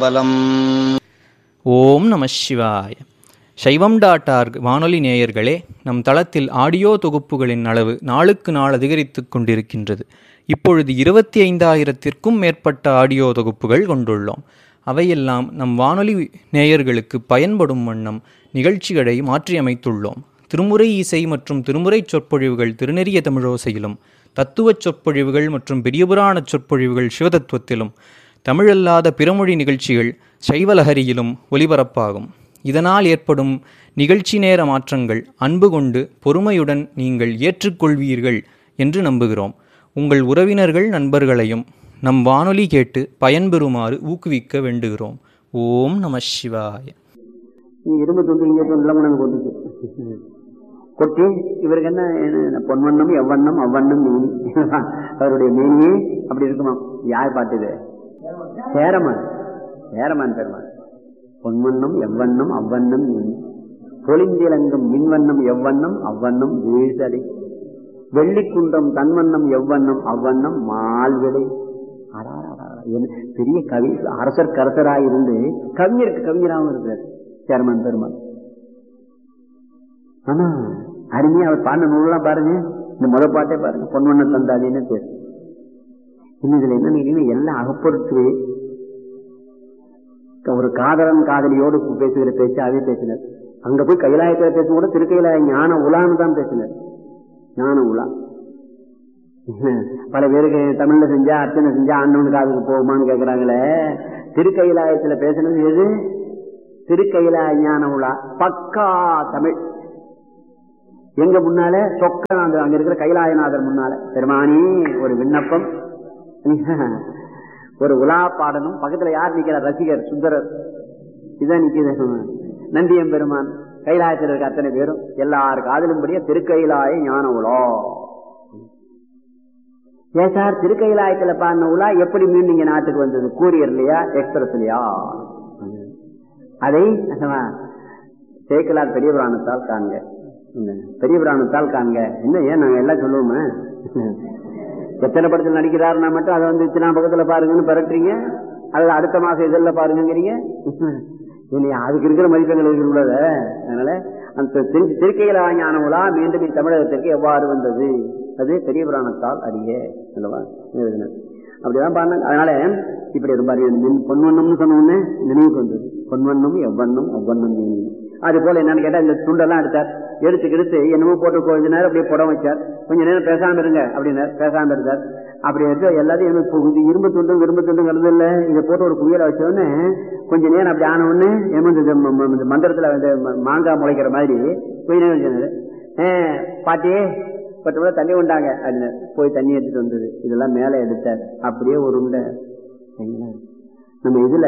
பலம் ஓம் நம சிவாய சைவம் டாட் ஆர்க் வானொலி நேயர்களே நம் தளத்தில் ஆடியோ தொகுப்புகளின் அளவு நாளுக்கு நாள் அதிகரித்து கொண்டிருக்கின்றது இப்பொழுது இருபத்தி ஐந்தாயிரத்திற்கும் மேற்பட்ட ஆடியோ தொகுப்புகள் கொண்டுள்ளோம் அவையெல்லாம் நம் வானொலி நேயர்களுக்கு பயன்படும் வண்ணம் நிகழ்ச்சிகளை மாற்றியமைத்துள்ளோம் திருமுறை இசை மற்றும் திருமுறை சொற்பொழிவுகள் திருநெறிய தமிழோசையிலும் தத்துவச் சொற்பொழிவுகள் மற்றும் பெரியபுராணச் சொற்பொழிவுகள் சிவதத்துவத்திலும் தமிழல்லாத பிறமொழி நிகழ்ச்சிகள் சைவலஹரியிலும் ஒலிபரப்பாகும் இதனால் ஏற்படும் நிகழ்ச்சி நேர மாற்றங்கள் அன்பு கொண்டு பொறுமையுடன் நீங்கள் ஏற்றுக்கொள்வீர்கள் என்று நம்புகிறோம் உங்கள் உறவினர்கள் நண்பர்களையும் நம் வானொலி கேட்டு பயன்பெறுமாறு ஊக்குவிக்க வேண்டுகிறோம் ஓம் நம சிவாய நீ இரும்பு துண்டு இங்கே துண்டுலாம் கொண்டு வந்து கொட்டுச்சு கொட்டி இவருக்கு என்ன என்ன பொன்வண்ணம் எவ்வண்ணம் அவ்வண்ணம் மேனி அவருடைய மேனியே அப்படி இருக்குமா யார் பாட்டுது சேரமான் சேரமான் பெருமான் பொன்வண்ணம் எவ்வண்ணம் அவ்வண்ணம் மேனி பொலிந்திலங்கும் மின்வண்ணம் எவ்வண்ணம் அவ்வண்ணம் வீழ்தடை வெள்ளிக்குன்றம் தன்வண்ணம் எவ்வண்ணம் அவ்வண்ணம் மால்விடை அடாடாடா, என்ன பெரிய கவி அரசர் கரசராக இருந்து கவிஞருக்கு கவிஞராகவும் இருக்கிறார் சேர்மன் பெருமான் ஆனா அருமையா அவர் பாடின நூல்லாம் பாருங்க இந்த முத பாட்டே பாருங்க பொன்வண்ண தந்தாதின்னு பேர் இன்னும் இதுல என்ன நினைக்கிறீங்க எல்லாம் அகப்பொருட்டு ஒரு காதலன் காதலியோடு பேசுகிற பேச்சாவே பேசினார் அங்க போய் கைலாயத்துல பேசும் கூட திருக்கையிலாய ஞான உலான்னு தான் பேசினார் ஞான உலா பல பேருக்கு தமிழ்ல செஞ்சா அர்ச்சனை செஞ்சா ஆண்டவன் காதுக்கு போகுமான்னு கேக்குறாங்களே திருக்கைலாயத்துல பேசுனது எது திருக்கைலாய ஞான உலா பக்கா தமிழ் எங்க முன்னால சொக்கநாதர் அங்க இருக்கிற கைலாயநாதர் முன்னால பெருமானி ஒரு விண்ணப்பம் ஒரு உலா பாடணும் பக்கத்துல யார் நிக்கிறார் ரசிகர் சுந்தரர் இதான் நிக்குது நந்தியம் பெருமான் கைலாயத்தில் இருக்க அத்தனை பேரும் எல்லார் காதலும்படியே திருக்கைலாய ஞான உலா ஏன் சார் திருக்கைலாயத்துல பாடின உலா எப்படி மீண்டும் இங்க நாட்டுக்கு வந்தது கூரியர்லையா எக்ஸ்பிரஸ்லயா அதை சேக்கலார் பெரிய புராணத்தால் காண்க பெரிய புராணத்தால் காண்க என்ன ஏன் நாங்க எல்லாம் சொல்லுவோமே எத்தனை படத்தில் நடிக்கிறாருன்னா மட்டும் அதை வந்து இத்தனை பக்கத்துல பாருங்கன்னு பரட்டுறீங்க அல்லது அடுத்த மாசம் இதெல்லாம் பாருங்கிறீங்க இல்லையா அதுக்கு இருக்கிற மதிப்பெண்கள் உள்ளத அதனால அந்த திருக்கையில ஞானமுலா மீண்டும் தமிழகத்திற்கு எவ்வாறு வந்தது அது பெரிய புராணத்தால் அறிய அல்லவா அப்படிதான் பாருங்க அதனால இப்படி ரொம்ப பொன்வண்ணம்னு சொன்ன உடனே நினைவுக்கு வந்தது பொன்வண்ணம் எவ்வண்ணம் அவ்வண்ணம் அது போல என்னன்னு கேட்டா இந்த துண்டெல்லாம் எடுத்தார் எடுத்து எடுத்து என்னமோ போட்டு கொஞ்ச நேரம் அப்படியே புடம் வச்சார் கொஞ்ச நேரம் பேசாம இருங்க அப்படின்னார் பேசாம இருந்தார் அப்படி எடுத்து எல்லாத்தையும் எனக்கு இரும்பு துண்டும் இரும்பு துண்டும் கலந்து இல்ல இதை போட்டு ஒரு குவியல வச்ச உடனே கொஞ்ச நேரம் அப்படி ஆன உடனே ஏமாந்து மந்திரத்துல வந்து மாங்காய் முளைக்கிற மாதிரி கொஞ்ச நேரம் சொன்னாரு பாட்டி பத்து முறை தண்ணி உண்டாங்க அப்படின்னு போய் தண்ணி எடுத்துட்டு வந்தது இதெல்லாம் மேல எடுத்தார் அப்படியே ஒரு உண்டை நம்ம இதுல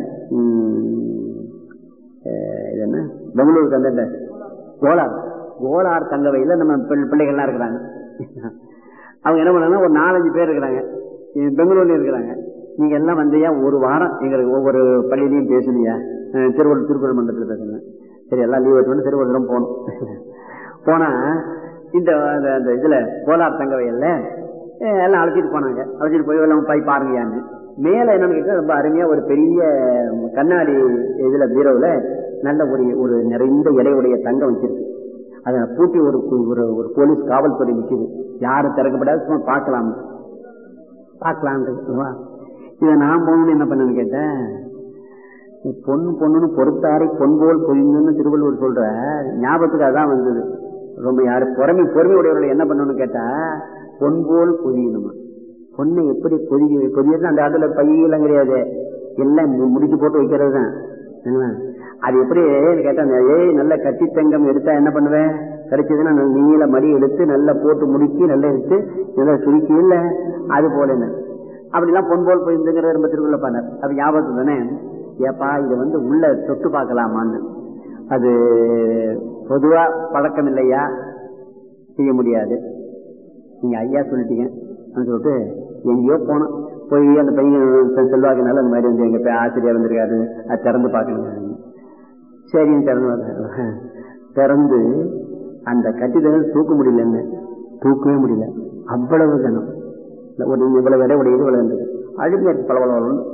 இது என்ன பெங்களூருக்கு அந்த கோலார் கோலார் தங்கவையில் நம்ம பிள்ளைகள்லாம் இருக்கிறாங்க அவங்க என்ன பண்ணாங்கன்னா ஒரு நாலஞ்சு பேர் இருக்கிறாங்க பெங்களூர்ல இருக்கிறாங்க நீங்க எல்லாம் வந்தியா ஒரு வாரம் எங்களுக்கு ஒவ்வொரு பள்ளியிலையும் பேசலையா திருவள்ளூர் திருக்குறள் மன்றத்தில் பேசணும் சரி எல்லாம் லீவ் வச்சு சரி ஒரு தூரம் போகணும் போனா இந்த அந்த இதுல கோலார் தங்கவையில் எல்லாம் அழைச்சிட்டு போனாங்க அழைச்சிட்டு போய் எல்லாம் போய் பாருங்கயான்னு மேல என்னன்னு கேட்டா ரொம்ப அருமையா ஒரு பெரிய கண்ணாடி இதுல பீரோவில் நல்ல ஒரு ஒரு நிறைந்த இடையுடைய தங்கம் வச்சிருக்கு அதை பூட்டி ஒரு ஒரு ஒரு போலீஸ் காவல்துறை நிக்குது யாரும் திறக்கப்படாது சும்மா பார்க்கலாம் பார்க்கலாம் இதை நான் போகணும்னு என்ன பண்ணு கேட்டேன் பொண்ணு பொண்ணுன்னு பொறுத்தாரை பொன்போல் பொய்ந்துன்னு திருவள்ளுவர் சொல்ற ஞாபகத்துக்கு அதான் வந்தது ரொம்ப யாரு பொறுமை பொறுமை உடையவர்கள் என்ன பண்ணணும்னு கேட்டா பொன்போல் பொழியணுமா பொண்ணை எப்படி பொதி பொதியது அந்த காலத்துல பையெல்லாம் கிடையாது எல்லாம் முடிச்சு போட்டு வைக்கிறது தான் அது எப்படி கேட்டா ஏய் நல்ல கட்டி தங்கம் எடுத்தா என்ன பண்ணுவேன் கிடைச்சதுன்னா நீல மடி எடுத்து நல்லா போட்டு முடுக்கி நல்லா எடுத்து நல்லா சுருக்கி இல்ல அது போல என்ன அப்படிலாம் பொன்போல் போயிருந்துங்கிற ரொம்ப திருக்குள்ள பண்ணார் அது ஞாபகம் தானே ஏப்பா இதை வந்து உள்ள தொட்டு பார்க்கலாமான்னு அது பொதுவா பழக்கம் இல்லையா செய்ய முடியாது நீங்க ஐயா சொல்லிட்டீங்க சொல்லிட்டு எங்கேயோ போனோம் போய் அந்த பையன் செல்வாக்குனால அந்த மாதிரி வந்து எங்க ஆசிரியர் வந்திருக்காரு அது திறந்து பார்க்கணும் சரின்னு திறந்து திறந்து அந்த கட்டிடங்கள் தூக்க முடியலன்னு தூக்கவே முடியல அவ்வளவு கனம் ஒரு இவ்வளவு விட உடைய இவ்வளவு இருந்தது அழுமையா இருக்கு பல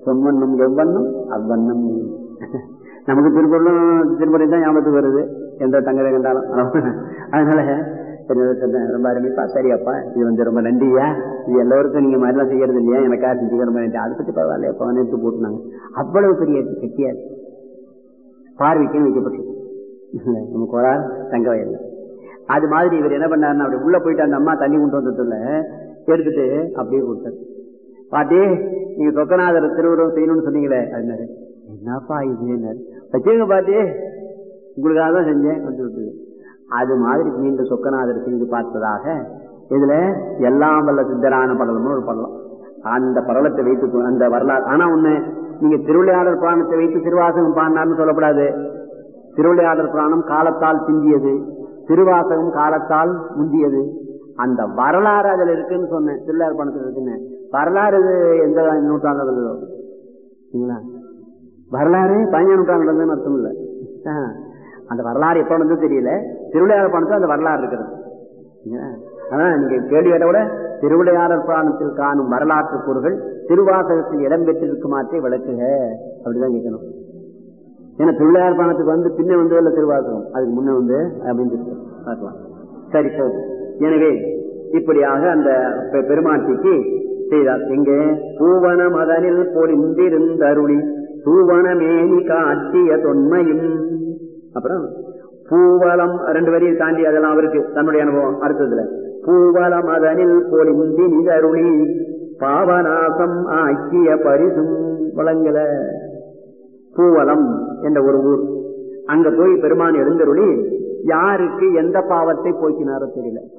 சொம்மண்ணும் எவ்வண்ணம் அவ்வண்ணம் நீ நமக்கு திருக்குறளும் திருமுறை தான் ஞாபகத்துக்கு வருது எந்த தங்கதை கண்டாலும் அதனால என்ன சொன்னேன் ரொம்ப அருமைப்பா சரியாப்பா இது வந்து ரொம்ப நன்றியா இது எல்லோருக்கும் நீங்க மாதிரிலாம் செய்யறது இல்லையா எனக்காக செஞ்சுக்க ரொம்ப நன்றி அதை பத்தி பரவாயில்லையப்பா எடுத்து போட்டுனாங்க அவ்வளவு பெரிய கெட்டியா இருக்கு பார்வைக்கும் வைக்கப்பட்டிருக்கு நம்ம கோளார் தங்க வயல்ல அது மாதிரி இவர் என்ன பண்ணாருன்னா அப்படி உள்ள போயிட்டு அந்த அம்மா தண்ணி கொண்டு வந்ததுல எடுத்துட்டு அப்படியே கொடுத்தாரு பாட்டி நீங்க சொக்கநாதர் திருவுருவம் செய்யணும்னு சொன்னீங்களே அப்படின்னாரு என்னப்பா இது வச்சுங்க பாட்டி உங்களுக்காக தான் செஞ்சேன் விட்டு அது மாதிரி மீண்டும் சொக்கநாதர் செய்து பார்த்ததாக இதுல எல்லாம் வல்ல சித்தரான படலம்னு ஒரு படலம் அந்த படலத்தை வைத்து அந்த வரலாறு ஆனா ஒண்ணு நீங்க திருவிளையாடல் புராணத்தை வைத்து திருவாசகம் பாடினார்னு சொல்லக்கூடாது திருவிளையாடல் புராணம் காலத்தால் சிந்தியது திருவாசகம் காலத்தால் முந்தியது அந்த வரலாறு அதுல இருக்குன்னு சொன்னேன் திருவிளையாடல் பணத்தில் இருக்குன்னு வரலாறு எந்த நூற்றாண்டு இருந்ததோ வரலாறு பதினஞ்சு நூற்றாண்டு இருந்ததுன்னு அர்த்தம் இல்லை அந்த வரலாறு எப்ப வந்து தெரியல திருவிளையாடல் பணத்தில் அந்த வரலாறு இருக்கிறது அதான் நீங்க கேள்வி கேட்ட கூட திருவிளையாடல் புராணத்தில் காணும் வரலாற்று கூறுகள் திருவாசகத்தில் இடம்பெற்றிருக்குமாற்றே விளக்குக அப்படிதான் கேட்கணும் ஏன்னா திருவிளையாடல் புராணத்துக்கு வந்து பின்ன வந்து இல்ல திருவாசகம் அதுக்கு முன்ன வந்து அப்படின்னு பார்க்கலாம் சரி போதும் எனவே இப்படியாக அந்த பெருமாட்டிக்கு செய்தார் எங்க பூவன மதனில் பொழிந்திருந்தருளி பூவனமேனி காட்டிய தொன்மையும் அப்புறம் பூவலம் ரெண்டு வரியை தாண்டி அதெல்லாம் அவருக்கு தன்னுடைய அனுபவம் அடுத்ததுல பூவலம் அதனில் பொழிந்தி நிதருளி பாவநாசம் ஆக்கிய பரிசும் வழங்கல பூவலம் என்ற ஒரு ஊர் அங்க போய் பெருமான் எழுந்தருளி யாருக்கு எந்த பாவத்தை போக்கினாரோ தெரியல